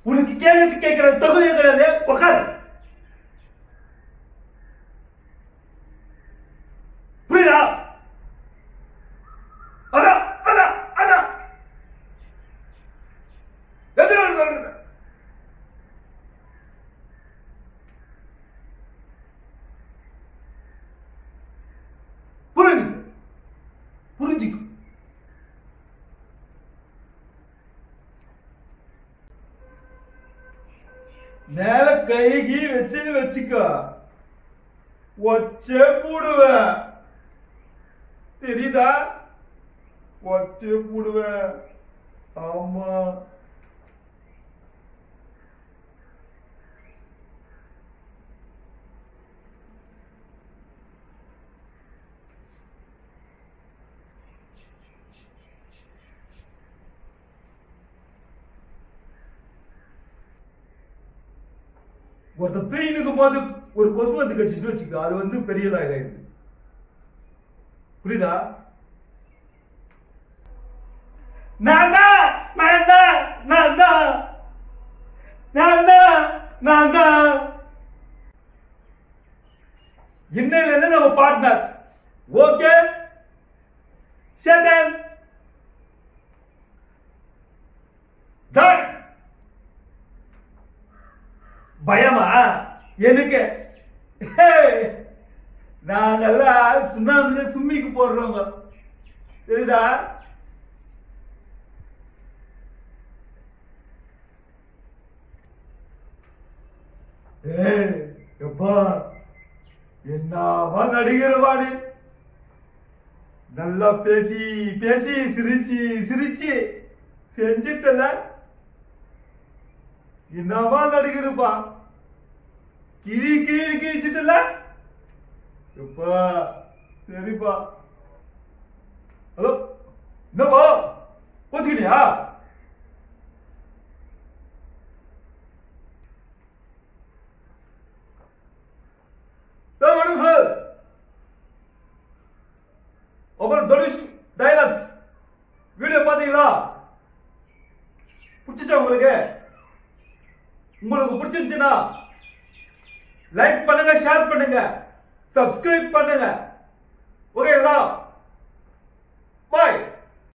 உனக்கு கேள்வி கேட்கிற தகுதி கிடையாது உட்கார் புரியுதா அதான் அதான் அதான் எதிர சொல்றேன் புரிஞ்சு புரிஞ்சுக்கும் மேல கை கீ வச்சு வச்சுக்கோ ஒச்சே போடுவேன் தெரியுதா ஒச்சே போடுவேன் ஆமா ஒருத்தர் தூயினுக்கும் போது ஒரு கொசு வந்து கட்சிச்சு வச்சுக்கோ அது வந்து பெரிய ஆயிடுது புரியுதா நான் தான் நான் தான் நான் தான் நான் தான் நான் தான் இன்னையில இருந்து நம்ம பார்ட்னர் ஓகே ஷேட்டன் டன் பயமா எனக்கு ஹே, நாங்கெல்லாம் சுண்ணாம்புல சும்மிக்கு போடுறவங்க தெரியுதா ஏய் எப்பா என்னவா நடிகரவா நீ நல்லா பேசி பேசி சிரிச்சு சிரிச்சு செஞ்சிட்டல என்னவா நடிகருப்பா கிழி கிழி கிழிச்சிட்டல எப்பா சரிப்பா ஹலோ என்னப்பா போச்சுக்கிட்டியா சார் வணக்கம் சார் அப்புறம் தனுஷ் டைலாக்ஸ் வீடியோ பாத்தீங்களா பிடிச்சிச்சா உங்களுக்கு உங்களுக்கு பிடிச்சிருந்துச்சுன்னா லைக் பண்ணுங்க ஷேர் பண்ணுங்க சப்ஸ்கிரைப் பண்ணுங்க ஓகேங்களா பாய்